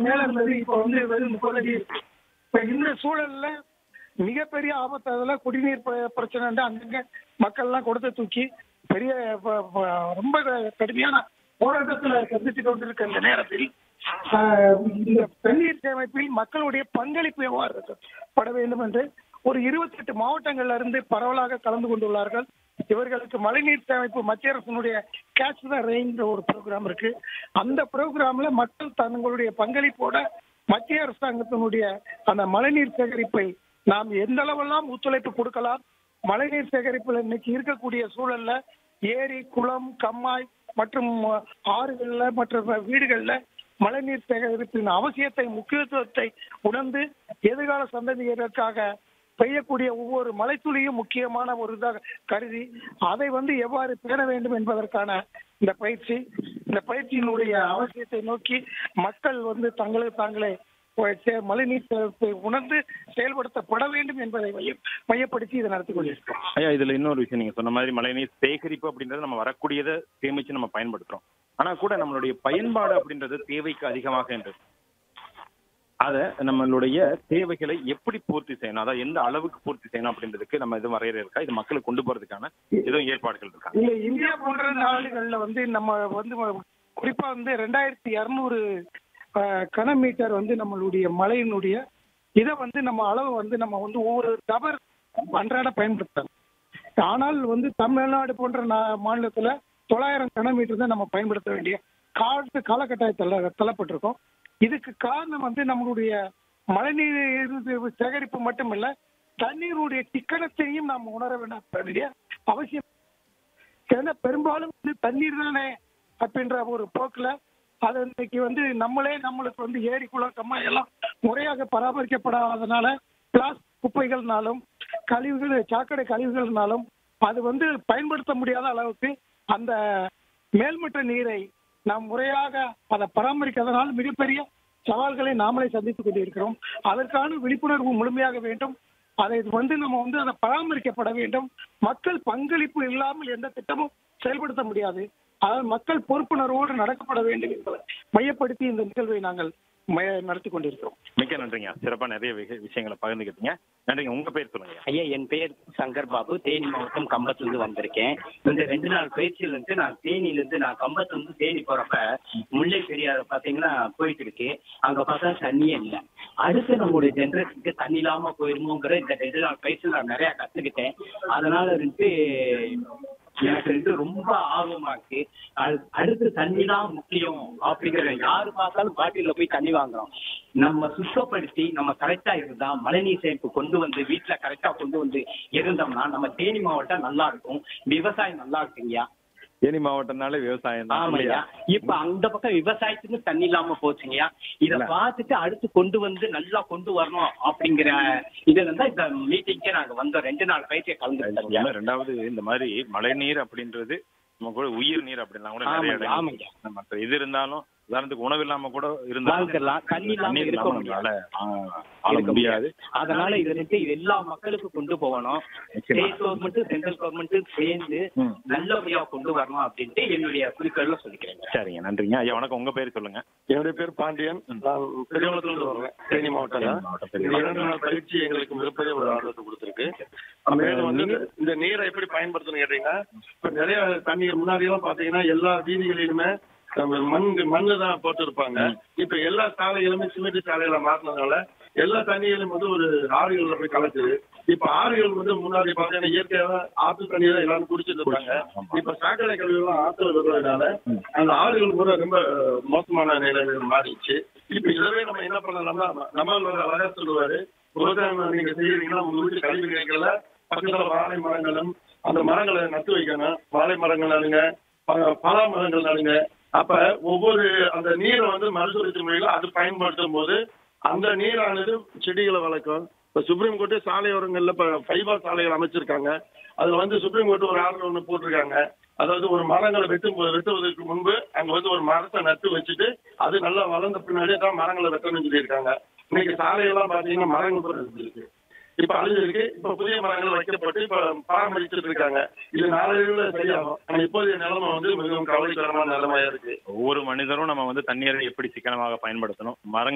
மேல இருந்தது இப்ப வந்து வெறும் முப்பது அடி இருக்கு இப்ப இந்த சூழல்ல மிகப்பெரிய ஆபத்து அதுல குடிநீர் பிர- பிரச்சனை வந்து அங்கங்க மக்கள் எல்லாம் கொடுத்து தூக்கி பெரிய ப- ப- ரொம்ப கடுமையான போராட்டத்துல சந்தித்து கொண்டிருக்க இந்த நேரத்தில் ஆஹ், இந்த தண்ணீர் சேமிப்பில் மக்களுடைய பங்களிப்பு எவ்வாறு இருக்கப்பட வேண்டும் என்று ஒரு இருபத்தெட்டு மாவட்டங்கள்ல இருந்து பரவலாக கலந்து கொண்டுள்ளார்கள் இவர்களுக்கு மழைநீர் சேமிப்பு மத்திய அரசினுடைய கேட்ச் த ரெயின்ற ஒரு ப்ரோக்ராம் இருக்கு அந்த ப்ரோக்ராம்ல மக்கள் தங்களுடைய பங்களிப்போட மத்திய அரசாங்கத்தினுடைய அந்த மழைநீர் சேகரிப்பை நாம் எந்த அளவெல்லாம் ஒத்துழைப்பு கொடுக்கலாம் மழைநீர் சேகரிப்புல இன்னைக்கு இருக்கக்கூடிய சூழல்ல ஏரி குளம் கம்மாய் மற்றும் ஆறுகள்ல மற்ற வீடுகள்ல மழைநீர் சேகரிப்பின் அவசியத்தை முக்கியத்துவத்தை உணர்ந்து எதிர்கால சந்ததியருக்காக பெய்யக்கூடிய ஒவ்வொரு மழைத்துளியும் முக்கியமான ஒரு இதாக கருதி அதை வந்து எவ்வாறு பேண வேண்டும் என்பதற்கான இந்த பயிற்சி இந்த பயிற்சியினுடைய அவசியத்தை நோக்கி மக்கள் வந்து தங்களுக்கு தாங்களே ஒ- சே- மழைநீர் சேகரிப்பை உணர்ந்து செயல்படுத்தப்பட வேண்டும் என்பதை மைய- மையப்படுத்தி இதை நடத்தி கொண்டிருக்கிறோம் ஐயா இதுல இன்னொரு விஷயம் நீங்க சொன்ன மாதிரி மழைநீர் சேகரிப்பு அப்படின்றது நம்ம வரக்கூடியதை சேமிச்சு நம்ம பயன்படுத்துறோம் ஆனா கூட நம்மளுடைய பயன்பாடு அப்படின்றது தேவைக்கு அதிகமாக என்றது அத நம்மளுடைய தேவைகளை எப்படி பூர்த்தி செய்யணும் அதாவது எந்த அளவுக்கு பூர்த்தி செய்யணும் அப்படின்றதுக்கு நம்ம எதுவும் வரையறை இருக்கா இது மக்களுக்கு கொண்டு போறதுக்கான எதுவும் ஏற்பாடுகள் இருக்கா இல்ல இந்தியா போன்ற நாடுகள்ல வந்து நம்ம வந்து குறிப்பா வந்து ரெண்டாயிரத்தி இருநூறு கனமீட்டர் வந்து நம்மளுடைய மழையினுடைய இதை வந்து நம்ம அளவு வந்து நம்ம வந்து ஒவ்வொரு டபர் அன்றாட பயன்படுத்தலாம் ஆனால் வந்து தமிழ்நாடு போன்ற நா- மாநிலத்துல தொள்ளாயிரம் கனமீட்டர் தான் நம்ம பயன்படுத்த வேண்டிய காலத்து காலகட்டாயத்தில் தள்ளப்பட்டிருக்கோம் இதுக்கு காரணம் வந்து நம்மளுடைய மழைநீர் இது சேகரிப்பு மட்டும் இல்ல தண்ணீருடைய சிக்கனத்தையும் நாம் உணர வேண்டிய அவசியம் ஏன்னா பெரும்பாலும் வந்து தண்ணீர் தானே அப்படின்ற ஒரு போக்குல அது இன்னைக்கு வந்து நம்மளே நம்மளுக்கு வந்து ஏரி குளம் கம்மாய் எல்லாம் முறையாக பராமரிக்கப்படாதனால பிளாஸ்டிக் குப்பைகள்னாலும் கழிவுகள் சாக்கடை கழிவுகள்னாலும் அது வந்து பயன்படுத்த முடியாத அளவுக்கு அந்த மேல்மட்ட நீரை நாம் முறையாக அதை பராமரிக்காதனால் மிகப்பெரிய சவால்களை நாமளே சந்தித்துக் கொண்டிருக்கிறோம் அதற்கான விழிப்புணர்வு முழுமையாக வேண்டும் அதை வந்து நம்ம வந்து அதை பராமரிக்கப்பட வேண்டும் மக்கள் பங்களிப்பு இல்லாமல் எந்த திட்டமும் செயல்படுத்த முடியாது அதாவது மக்கள் பொறுப்புணர்வோடு நடக்கப்பட வேண்டும் என்பதை மையப்படுத்தி இந்த நிகழ்வை நாங்கள் மய- நடத்தி கொண்டிருக்கிறோம் மிக்க நன்றிங்க சிறப்பா நிறைய விஷ- விஷயங்களை பகிர்ந்துக்கிட்டீங்க நன்றிங்க உங்க பேர் சொல்லுங்க ஐயா என் பெயர் சங்கர் பாபு தேனி மாவட்டம் கம்பத்துலேருந்து வந்திருக்கேன் இந்த ரெண்டு நாள் பயிற்சியில இருந்து நான் தேனியில இருந்து நான் கம்பத்துலேருந்து தேனி போறப்ப முல்லை பெரியாறு பாத்தீங்கன்னா போயிட்டு இருக்கு அங்க பார்த்தா தண்ணியே இல்லை அடுத்து நம்மளுடைய ஜென்ரேஷனுக்கு தண்ணி இல்லாம போயிருமோங்கிற இந்த ரெண்டு நாள் பயிற்சியில் நான் நிறைய கத்துக்கிட்டேன் அதனால இருந்து எனக்கு வந்து ரொம்ப ஆர்வமா இருக்கு அடு- அடுத்து தண்ணி தான் முக்கியம் அப்படிங்கிற யாரு பார்த்தாலும் பாட்டில போய் தண்ணி வாங்குறோம் நம்ம சுத்தப்படுத்தி நம்ம கரெக்டா இருந்தா மழைநீர் சேமிப்பு கொண்டு வந்து வீட்டுல கரெக்டா கொண்டு வந்து இருந்தோம்னா நம்ம தேனி மாவட்டம் நல்லா இருக்கும் விவசாயம் நல்லா இருக்குங்கய்யா தேனி மாவட்டம்னாலே விவசாயம் தான் ஆமாய்யா இல்லையா? இப்ப அந்த பக்கம் விவசாயத்துக்கு தண்ணி இல்லாம போச்சுங்கய்யா இத இல்ல. பார்த்துட்டு அடுத்து கொண்டு வந்து நல்லா கொண்டு வரணும் அப்படிங்கிற இதுல இருந்தா இந்த மீட்டிங்கே நாங்க வந்தோம் ரெண்டு நாள் பயிற்சியை கலந்துக்கிட்டோம் உண்மை. ரெண்டாவது இந்த மாதிரி மழைநீர் அப்படின்றது நம்ம கூட உயிர் நீர் அப்படின்னா கூட நிறைய ஆமாங்க, இடங்கள் ஆமாங்க. நம்ம மற்ற இது இருந்தாலும் உதாரணத்துக்கு உணவு இல்லாம கூட இருந்தாலும் வாழ்ந்துடலாம் தண்ணி இல்லாம தண்ணீர் இருக்க இல்லாம முடியாது நம்மளால ஆ, ஆள இருக்க முடியாது அதனால இது வந்து எல்லா மக்களுக்கும் கொண்டு போகணும் நிச்சயமா. ஸ்டேட் கவர்மெண்ட் சென்ட்ரல் கவர்மெண்ட் சேர்ந்து ம். நல்லபடியா கொண்டு வரணும் அப்படின்ட்டு என்னுடைய குறிக்கோள்ல சொல்லிக்கிறேங்க சரிங்க நன்றிங்க ஐயா வணக்கம் உங்க பேர் சொல்லுங்க என்னுடைய பேர் பாண்டியன் நான் பெரியவளத்திலிருந்து வரேன் தேனி மாவட்டம் தான். மாவட்டம் இந்த பெரியவளம். இரண்டு நாள் பயிற்சி எங்களுக்கு மிகப்பெரிய ஒரு ஆர்வத்தை கொடுத்துருக்கு மேலும் வந்து இந்த- இந்த நீரை எப்படி பயன்படுத்தணும் கேட்டீங்கன்னா இப்ப நிறைய தண்ணீர் முன்னாடி எல்லாம் பாத்தீங்கன்னா எல்லா வீதிகளிலுமே நம்ம மண் மண்ணு தான் போட்டு இருப்பாங்க இப்ப எல்லா சாலைகளுமே சிமெண்ட் சாலைகளை மாத்தினதுனால எல்லா தண்ணிகளும் வந்து ஒரு ஆறுகள்ல போய் கலக்குது இப்ப ஆறுகள் வந்து முன்னாடி பாத்தீங்கன்னா இயற்கையாக ஆற்று தண்ணி தான் எல்லாரும் குடிச்சிட்டு இருப்பாங்க இப்ப சாக்கடை கழிவுலாம் ஆற்றுல விடுறதுனால அந்த ஆறுகள் கூட ரொம்ப மோசமான நிலைமைகள் மாறிடுச்சு இப்ப இதவே நம்ம என்ன பண்ணலாம்னா நம்மளோட அழகா சொல்லுவாரு விவசாயம் நீங்க செய்யறீங்கன்னா உங்க வீட்டு கல்வி கிடைக்கல பக்கத்துல வாழை மரங்களும் அந்த மரங்களை நட்டு வைக்கணும் வாழை மரங்கள் நடுங்க ப- பலா மரங்கள் நடுங்க அப்ப ஒவ்வொரு அந்த நீரை வந்து மறுசுழற்சி முறையில அது பயன்படுத்தும் போது அந்த நீரானது செடிகளை வளர்க்கும் இப்ப சுப்ரீம் கோர்ட்டு சாலையோரங்கள்ல இப்ப ஃபைபர் சாலைகள் அமைச்சிருக்காங்க அதுல வந்து சுப்ரீம் கோர்ட் ஒரு ஆர்டர் ஒண்ணு போட்டிருக்காங்க அதாவது ஒரு மரங்களை வெட்டும் போது வெட்டுவதற்கு முன்பு அங்க வந்து ஒரு மரத்தை நட்டு வச்சுட்டு அது நல்லா வளர்ந்த பின்னாடியே தான் மரங்களை வெட்டணும்னு சொல்லியிருக்காங்க இன்னைக்கு சாலையெல்லாம் பாத்தீங்கன்னா மரங்கள் கூட இருக்கு இப்ப அழிஞ்சு இருக்கு இப்ப புதிய மரங்கள் வைக்கப்பட்டு இப்ப பராமரிச்சுட்டு இருக்காங்க இது நாளையில சரியாகும் ஆனா இப்போதைய நிலைமை வந்து மிகவும் கவலைக்கிடமான நிலைமையா இருக்கு ஒவ்வொரு மனிதரும் நம்ம வந்து தண்ணீரை எப்படி சிக்கனமாக பயன்படுத்தணும் மரங்கள்